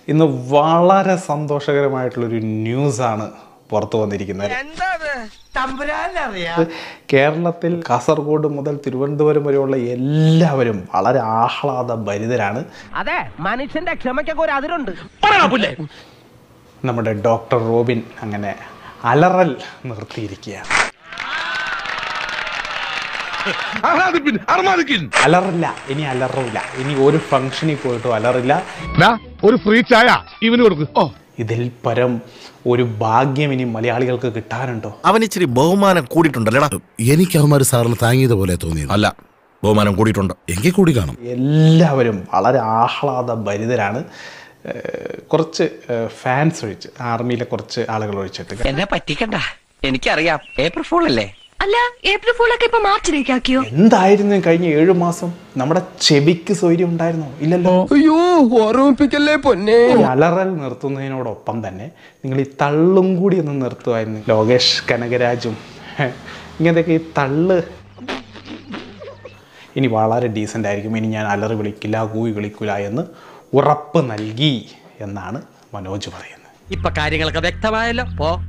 ഇന്ന് വളരെ സന്തോഷകരമായിട്ടുള്ളൊരു ന്യൂസാണ് പുറത്തു വന്നിരിക്കുന്നത് അത് കേരളത്തിൽ കാസർഗോഡ് മുതൽ തിരുവനന്തപുരം വരെയുള്ള എല്ലാവരും വളരെ ആഹ്ലാദ ഭരിതരാണ് അതെ മനുഷ്യന്റെ ക്ഷമയ്ക്കൊക്കെ ഒരു അതിരുണ്ട് നമ്മുടെ ഡോക്ടർ റോബിൻ അങ്ങനെ അലറൽ നിർത്തിയിരിക്കുകയാണ് ആഹ്ലാദിപ്പിൻ അർമാദിക്കിൻ അലറില്ല ഇനി അലറില്ല ഇനി ഒരു ഫംഗ്ഷനിൽ പോയിട്ടും അലറില്ല ഒരു ഫ്രീ ചായ ഇവന് കൊടുക്ക് ഓ ഇതിൽ പരം ഒരു ഭാഗ്യം ഇനി മലയാളികൾക്ക് കിട്ടാനുണ്ടോ അവൻ ഇച്ചിരി ബഹുമാനം കൂടിയിട്ടുണ്ടല്ലേടാ എനിക്ക് അവന്മാർ സാറിന് താങ്ങിയതുപോലെ തോന്നിയത് അല്ല ബഹുമാനം കൂടിയിട്ടുണ്ട് എങ്കിൽ കൂടി കാണും എല്ലാവരും വളരെ ആഹ്ലാദ ഭരിതരാണ് ഏഹ് കുറച്ച് ഫാൻസ് ഒഴിച്ച് ആർമിയിലെ കുറച്ച് ആളുകൾ ഒഴിച്ചിട്ട് എന്നെ പറ്റിക്കണ്ട എനിക്കറിയാം ഏപ്രിൽ ഫൂൾ അല്ലേ അല്ല ഏപ്രിൽ ഫൂളൊക്കെ ഇപ്പൊ മാർച്ചിലേക്ക് ആക്കിയോ എന്തായിരുന്നു കഴിഞ്ഞ ഏഴു മാസം നമ്മുടെ ചെവിക്ക് സൗകര്യം ഉണ്ടായിരുന്നോ ഇല്ലല്ലോ അയ്യോ ഓർമ്മിപ്പിക്കല്ലേ പൊന്നെ ഈ അലറൽ നിർത്തുന്നതിനോടൊപ്പം തന്നെ നിങ്ങൾ ഈ തള്ളും കൂടി ഒന്ന് നിർത്തുമായിരുന്നു ലോകേഷ് കനകരാജും ഇങ്ങനത്തെയൊക്കെ ഈ തള്ള് ഇനി വളരെ ഡീസൻ്റ് ആയിരിക്കും ഇനി ഞാൻ അലറി വിളിക്കില്ല കൂവി വിളിക്കില്ല എന്ന് ഉറപ്പ് നൽകി എന്നാണ് മനോജ് പറയുന്നത് ഇപ്പൊ കാര്യങ്ങളൊക്കെ വ്യക്തമായല്ലോ പോ